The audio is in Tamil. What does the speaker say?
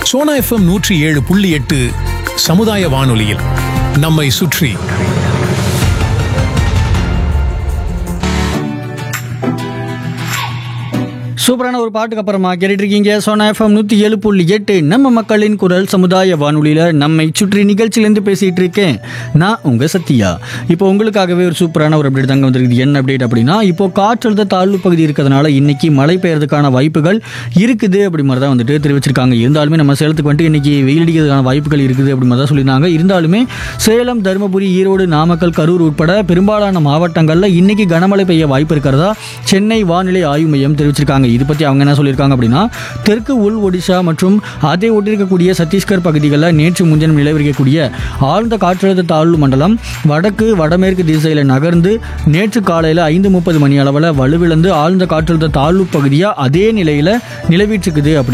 சோனா எஃப்எம் நூற்றி ஏழு புள்ளி எட்டு சமுதாய வானொலியில் நம்மை சுற்றி சூப்பரான ஒரு பாட்டுக்கு அப்புறமா கேட்டுட்டு இருக்கீங்க சோனா எஃப்எம் நூற்றி ஏழு புள்ளி எட்டு நம்ம மக்களின் குரல் சமுதாய வானொலியில் நம்மை சுற்றி நிகழ்ச்சியிலேருந்து பேசிகிட்டு இருக்கேன் நான் உங்கள் சத்யா இப்போ உங்களுக்காகவே ஒரு சூப்பரான ஒரு அப்டேட் தாங்க வந்திருக்குது என்ன அப்டேட் அப்படின்னா இப்போ காற்றழுத்த தாழ்வு பகுதி இருக்கிறதுனால இன்னைக்கு மழை பெய்யறதுக்கான வாய்ப்புகள் இருக்குது அப்படி மாதிரி தான் வந்துட்டு தெரிவிச்சிருக்காங்க இருந்தாலுமே நம்ம சேலத்துக்கு வந்துட்டு இன்னைக்கு வெயில் அடிக்கிறதுக்கான வாய்ப்புகள் இருக்குது அப்படி மாதிரி தான் சொல்லியிருந்தாங்க இருந்தாலுமே சேலம் தருமபுரி ஈரோடு நாமக்கல் கரூர் உட்பட பெரும்பாலான மாவட்டங்களில் இன்னைக்கு கனமழை பெய்ய வாய்ப்பு இருக்கிறதா சென்னை வானிலை ஆய்வு மையம் தெரிவிச்சிருக்காங்க இது பற்றி அவங்க என்ன சொல்லியிருக்காங்க அப்படின்னா தெற்கு உள் ஒடிஷா மற்றும் அதை ஒட்டியிருக்கக்கூடிய சத்தீஸ்கர் பகுதிகளில் நேற்று முன்தினம் நிலவரிக்கக்கூடிய ஆழ்ந்த காற்றழுத்த தாழ்வு மண்டலம் வடக்கு வடமேற்கு திசையில் நகர்ந்து நேற்று காலையில் ஐந்து முப்பது மணி அளவில் வலுவிழந்து ஆழ்ந்த காற்றழுத்த தாழ்வு பகுதியாக அதே நிலையில் நிலவிட்டு இருக்குது அப்படி